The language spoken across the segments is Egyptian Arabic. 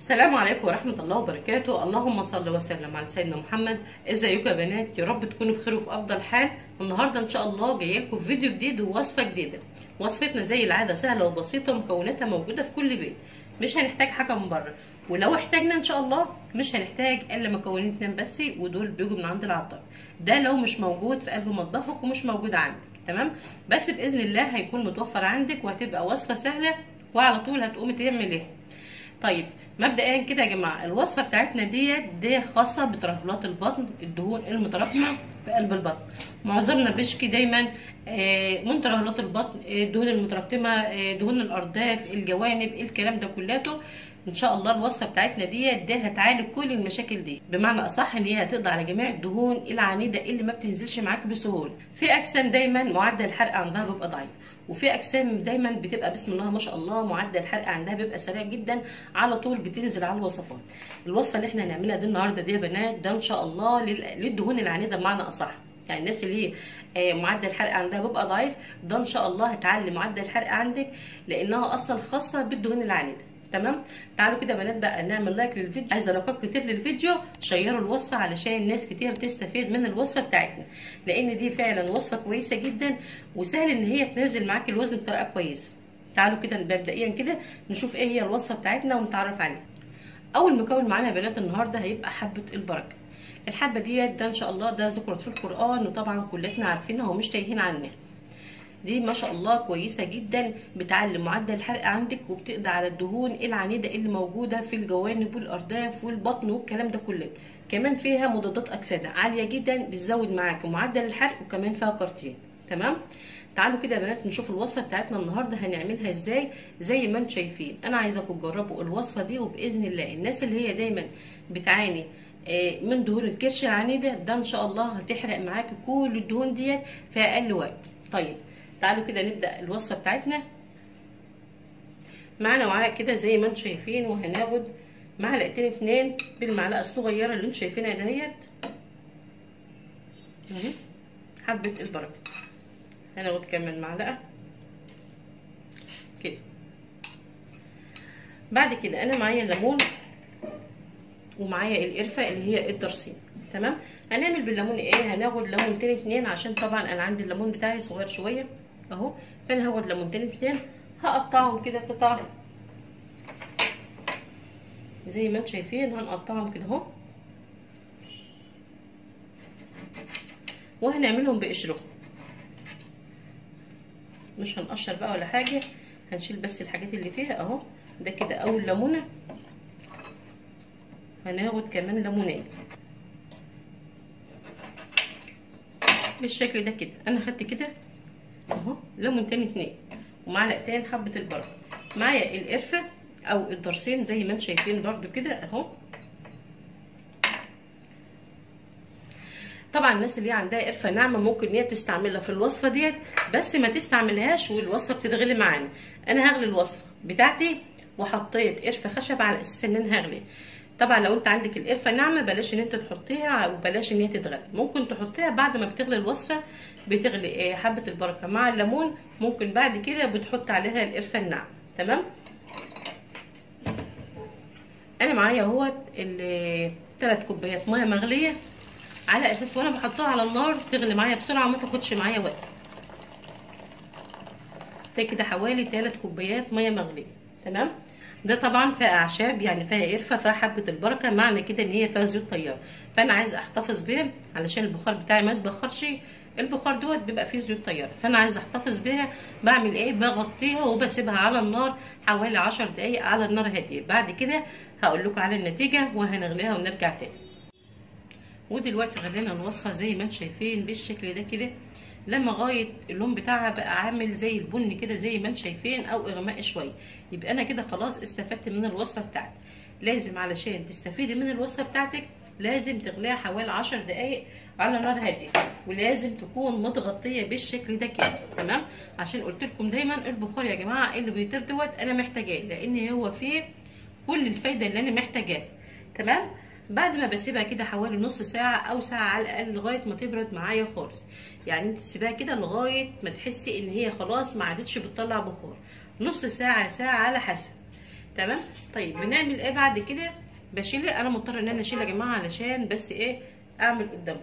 السلام عليكم ورحمة الله وبركاته اللهم صل وسلم على سيدنا محمد ازيكم يا بنات يا رب تكونوا بخير وفي افضل حال النهارده ان شاء الله جايه لكم فيديو جديد ووصفه جديده وصفتنا زي العاده سهله وبسيطه مكوناتها موجوده في كل بيت مش هنحتاج حاجه من بره ولو احتاجنا ان شاء الله مش هنحتاج الا مكونين اتنين بس ودول بيجوا من عند العطار ده لو مش موجود في قلب مطبخك ومش موجود عندك تمام بس باذن الله هيكون متوفر عندك وهتبقى وصفه سهله وعلى طول هتقومي تعمل ايه طيب مبدئيا كده يا جماعه الوصفه بتاعتنا ديت دي خاصه بترهلات البطن الدهون المتراكمه في قلب البطن معظمنا بيشكي دايما من ترهلات البطن الدهون المتراكمه دهون الارداف الجوانب الكلام ده كلاته ان شاء الله الوصفه بتاعتنا ديت دي هتعالج كل المشاكل دي بمعنى اصح ان هي هتقضي على جميع الدهون العنيده اللي ما بتنزلش معاك بسهوله في اجسام دايما معدل الحرق عندها بيبقى ضعيف وفي اجسام دايما بتبقى بسم الله ما شاء الله معدل الحرق عندها بيبقى سريع جدا على طول بتنزل على الوصفات الوصفه اللي احنا هنعملها دي النهارده دي يا بنات ده ان شاء الله للدهون العنيده بمعنى اصح يعني الناس اللي هي معدل الحرق عندها بيبقى ضعيف ده ان شاء الله هتعلي معدل الحرق عندك لانها اصلا خاصه بالدهون العنيده تمام تعالوا كده بنات بقى نعمل لايك للفيديو عايزه لايكات كتير للفيديو شيروا الوصفه علشان ناس كتير تستفيد من الوصفه بتاعتنا لان دي فعلا وصفه كويسه جدا وسهل ان هي تنزل معاك الوزن بطريقه كويسه تعالوا كده مبدئيا كده نشوف ايه هي الوصفه بتاعتنا ونتعرف عليها اول مكون معانا يا بنات النهارده هيبقى حبه البركه الحبه ديت ده ان شاء الله ده ذكرت في القران وطبعا كلنا عارفينها ومش تايهين عنها دي ما شاء الله كويسه جدا بتعلي معدل الحرق عندك وبتقضي على الدهون العنيده اللي موجوده في الجوانب والارداف والبطن والكلام ده كله كمان فيها مضادات اكسده عاليه جدا بتزود معاك معدل الحرق وكمان فيها كارتين تمام تعالوا كده يا بنات نشوف الوصفه بتاعتنا النهارده هنعملها ازاي زي ما انتم شايفين انا عايزاكم تجربوا الوصفه دي وباذن الله الناس اللي هي دايما بتعاني من دهون الكرش العنيده ده ان شاء الله هتحرق معاكي كل الدهون ديت في اقل وقت طيب تعالوا كده نبدا الوصفه بتاعتنا معانا وعاء كده زي ما انتم شايفين وهناخد معلقتين اتنين بالمعلقه الصغيره اللي انتم شايفينها دهيت حبه البركه هناخد كمان معلقه كده بعد كده انا معايا الليمون ومعايا القرفه اللي هي الدرسين تمام هنعمل بالليمون ايه هناخد ليمونتين اتنين عشان طبعا انا عندي الليمون بتاعي صغير شويه اهو فانا هاخد ليمونتين اتنين هقطعهم كده قطع زي ما انتم شايفين هنقطعهم كده اهو وهنعملهم بقشرهم مش هنقشر بقى ولا حاجه هنشيل بس الحاجات اللي فيها اهو ده كده اول ليمونه هناخد كمان ليمونين بالشكل ده كده انا خدت كده اهو ليمونتين اتنين ومعلقتين حبه البركه معايا القرفه او الدرسين زي ما انتم شايفين برده كده اهو طبعا الناس اللي عندها قرفه ناعمه ممكن ان هي تستعملها في الوصفه ديت بس ما تستعملهاش والوصفه بتتغلي معانا انا هغلي الوصفه بتاعتي وحطيت قرفه خشب على اساس ان انا هغلي طبعا لو انت عندك القرفه ناعمه بلاش ان انت تحطيها وبلاش ان هي تتغلي ممكن تحطيها بعد ما بتغلي الوصفه بتغلي حبه البركه مع الليمون ممكن بعد كده بتحط عليها القرفه الناعمه تمام انا معايا اهوت ثلاث كوبايات ميه مغليه على اساس وانا بحطها على النار تغلي معايا بسرعه وما تاخدش معايا وقت ده كده حوالي ثلاث كوبايات ميه مغليه تمام ده طبعا فيها اعشاب يعني فيها قرفه فيها حبه البركه معنى كده ان هي فيها زيوت طيار فانا عايزه احتفظ بيها علشان البخار بتاعي ما يتبخرش البخار دوت بيبقى فيه زيوت طيار فانا عايزه احتفظ بيها بعمل ايه بغطيها وبسيبها على النار حوالي 10 دقايق على النار هاديه بعد كده هقول لكم على النتيجه وهنغليها ونرجع تاني ودلوقتي غلينا الوصفه زي ما انتم شايفين بالشكل ده كده لما غايه اللون بتاعها بقى عامل زي البني كده زي ما انتم شايفين او اغماء شويه يبقى انا كده خلاص استفدت من الوصفه بتاعتي لازم علشان تستفيدي من الوصفه بتاعتك لازم تغليها حوالي 10 دقايق على نار هاديه ولازم تكون متغطيه بالشكل ده كده تمام عشان قلت لكم دايما البخار يا جماعه اللي بيطير دوت انا محتاجاه لان هو فيه كل الفايده اللي انا محتاجاها تمام بعد ما بسيبها كده حوالي نص ساعة أو ساعة على الأقل لغاية ما تبرد معايا خالص يعني انت تسيبها كده لغاية ما تحسي إن هي خلاص ما عادتش بتطلع بخار نص ساعة ساعة على حسب تمام طيب بنعمل ايه بعد كده بشيل انا مضطره ان انا اشيل يا جماعه علشان بس ايه اعمل قدامكم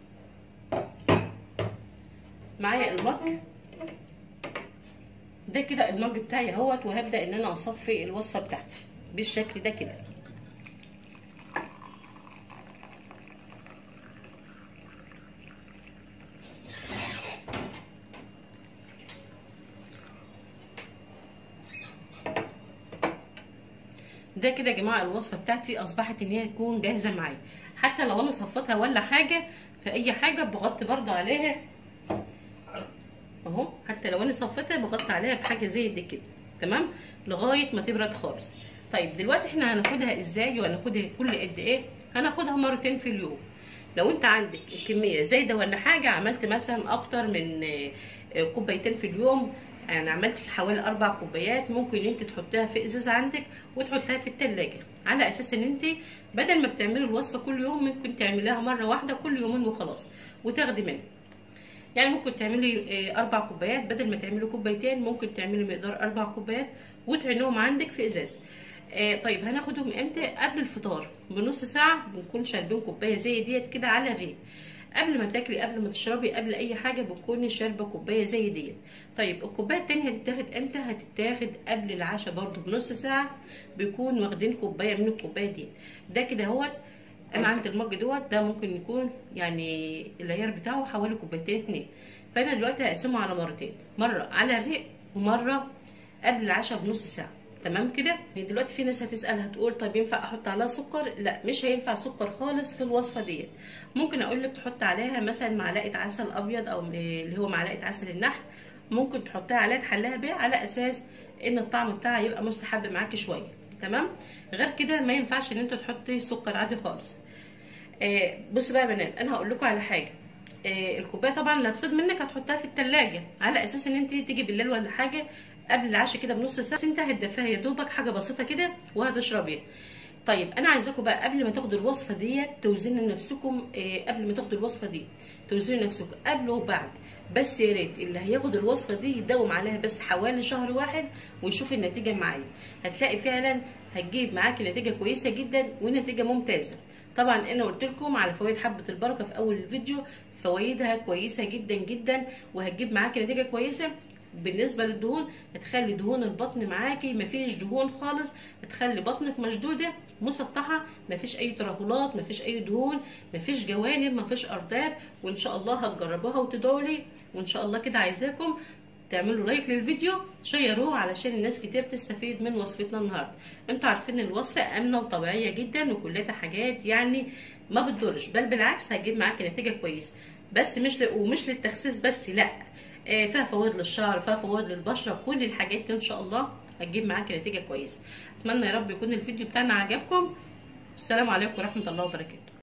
معايا المج ده كده المج بتاعي اهوت وهبدا ان انا اصفي الوصفه بتاعتي بالشكل ده كده ده كده يا جماعه الوصفه بتاعتي اصبحت ان هي تكون جاهزه معايا حتى لو انا صفتها ولا حاجه في اي حاجه بغطي برضو عليها اهو حتى لو انا صفتها بغطي عليها بحاجه زي دي كده تمام لغايه ما تبرد خالص طيب دلوقتي احنا هناخدها ازاي وهناخدها كل قد ايه هناخدها مرتين في اليوم لو انت عندك كميه زايده ولا حاجه عملت مثلا اكتر من كوبايتين في اليوم يعني عملت حوالي اربع كوبايات ممكن انت تحطيها في ازازه عندك وتحطها في التلاجة على اساس ان انت بدل ما بتعملي الوصفه كل يوم ممكن تعمليها مره واحده كل يومين وخلاص وتاخدي منها يعني ممكن تعملي اربع كوبايات بدل ما تعملي كوبايتين ممكن تعملي مقدار اربع كوبايات وتعينوهم عندك في ازازه آه طيب هناخدهم امتى قبل الفطار بنص ساعه بنكون شاربين كوبايه زي ديت كده على الريق قبل ما تاكلي قبل ما تشربي قبل اي حاجه بتكوني شاربه كوبايه زي ديت طيب الكوبايه التانية هتتاخد امتى هتتاخد قبل العشاء برده بنص ساعه بيكون واخدين كوبايه من الكوبايه ديت ده كده اهوت انا عندي المج دوت ده ممكن يكون يعني العيار بتاعه حوالي كوبايتين اتنين فانا دلوقتي هقسمه على مرتين مره على الريق ومره قبل العشاء بنص ساعه تمام كده دلوقتي في ناس هتسال هتقول طب ينفع احط عليها سكر لا مش هينفع سكر خالص في الوصفه ديت ممكن اقول لك تحط عليها مثلا معلقه عسل ابيض او اللي هو معلقه عسل النحل ممكن تحطيها عليها تحليها بيه على اساس ان الطعم بتاعها يبقى مستحب معاكي شويه تمام غير كده ما ينفعش ان انت تحطي سكر عادي خالص آه بصوا بقى يا بنات انا هقول لكم على حاجه آه الكوبايه طبعا اللي هتفضل منك هتحطها في التلاجة على اساس ان انت تيجي بالليل ولا حاجه قبل العشاء كده بنص ساعه انت هتدفيها يا دوبك حاجه بسيطه كده وهتشربيها طيب انا عايزاكم بقى قبل ما تاخدوا الوصفه ديت توزنوا نفسكم آه قبل ما تاخدوا الوصفه دي توزنوا نفسكم قبل وبعد بس يا ريت اللي هياخد الوصفه دي يداوم عليها بس حوالي شهر واحد ويشوف النتيجه معايا هتلاقي فعلا هتجيب معاكي نتيجه كويسه جدا ونتيجه ممتازه طبعا انا قلت لكم على فوائد حبه البركه في اول الفيديو فوائدها كويسه جدا جدا وهتجيب معاكي نتيجه كويسه بالنسبه للدهون هتخلي دهون البطن معاكي مفيش دهون خالص هتخلي بطنك مشدوده مسطحه مفيش اي ترهلات مفيش اي دهون مفيش جوانب مفيش اردات وان شاء الله هتجربوها وتدعوا لي وان شاء الله كده عايزاكم تعملوا لايك للفيديو شيروه علشان الناس كتير تستفيد من وصفتنا النهارده انتوا عارفين الوصفه امنه وطبيعيه جدا وكلها حاجات يعني ما بتضرش بل بالعكس هتجيب معاكي نتيجه كويسه بس مش ل... ومش للتخسيس بس لا آه فيها فوائد للشعر فيها فوائد للبشره كل الحاجات دي ان شاء الله هتجيب معاكي نتيجه كويسه اتمنى يا رب يكون الفيديو بتاعنا عجبكم السلام عليكم ورحمه الله وبركاته